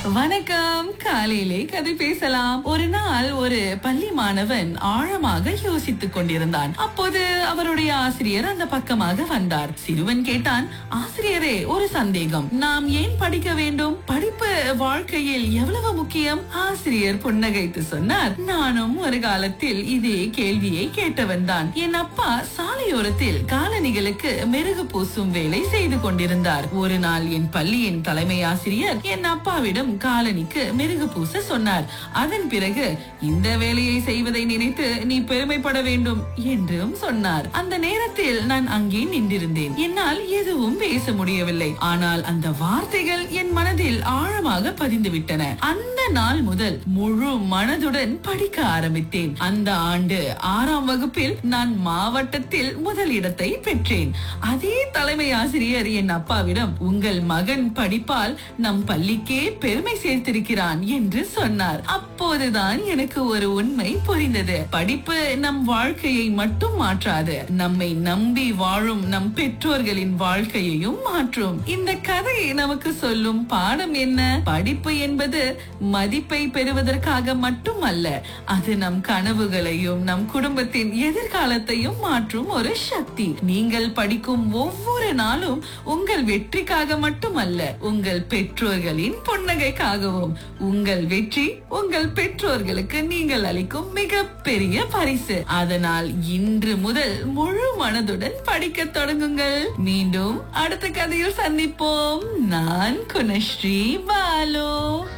வணக்கம் காலையிலே கதை பேசலாம் ஒரு நாள் ஒரு பள்ளி மாணவன் ஆழமாக யோசித்துக் கொண்டிருந்தான் அப்போது அவருடைய ஆசிரியர் அந்த பக்கமாக வந்தார் சிறுவன் கேட்டான் ஆசிரியரே ஒரு சந்தேகம் நாம் ஏன் படிக்க வேண்டும் படிப்பு வாழ்க்கையில் எவ்வளவு முக்கியம் ஆசிரியர் புன்னகைத்து சொன்னார் நானும் ஒரு காலத்தில் இதே கேள்வியை கேட்டவன் தான் என் அப்பா சாலையோரத்தில் காலணிகளுக்கு மெருகு பூசும் வேலை செய்து கொண்டிருந்தார் ஒரு நாள் என் பள்ளியின் தலைமை ஆசிரியர் என் அப்பாவிடம் காலனிக்கு மெருகு பூச சொன்னார் அதன் பிறகு இந்த வேலையை செய்வதை நினைத்து நீ பெருமைப்பட வேண்டும் என்றும் சொன்னார் அந்த நேரத்தில் நான் அங்கே நின்றிருந்தேன் என்னால் எதுவும் பேச முடியவில்லை ஆனால் அந்த வார்த்தைகள் என் மனதில் ஆழமாக பதிந்து விட்டன அந்த நாள் முதல் முழு மனதுடன் படிக்க ஆரம்பித்தேன் அந்த ஆண்டு ஆறாம் வகுப்பில் நான் மாவட்டத்தில் முதலிடத்தை பெற்றேன் அதே தலைமை ஆசிரியர் என் அப்பாவிடம் உங்கள் மகன் படிப்பால் நம் பள்ளிக்கே பெருமை சேர்த்திருக்கிறான் என்று சொன்னார் அப்போதுதான் எனக்கு ஒரு உண்மை புரிந்தது படிப்பு நம் வாழ்க்கையை மட்டும் மாற்றாது நம்மை நம்பி வாழும் நம் பெற்றோர்களின் வாழ்க்கையையும் மாற்றும் இந்த கதை நமக்கு சொல்லும் பாடம் என்ன படிப்பு என்பது மதிப்பை பெறுவதற்காக மட்டும் அல்ல அது நம் கனவுகளையும் நம் குடும்பத்தின் எதிர்காலத்தையும் மாற்றும் ஒரு சக்தி நீங்கள் படிக்கும் ஒவ்வொரு நாளும் உங்கள் வெற்றிக்காக மட்டுமல்ல உங்கள் பெற்றோர்களின் புன்னகைக்காகவும் உங்கள் வெற்றி உங்கள் பெற்றோர்களுக்கு நீங்கள் அளிக்கும் மிகப்பெரிய பரிசு அதனால் இன்று முதல் முழு மனதுடன் படிக்க தொடங்குங்கள் மீண்டும் அடுத்த கதையில் சந்திப்போம் நான் குணஸ்ரீ பாலு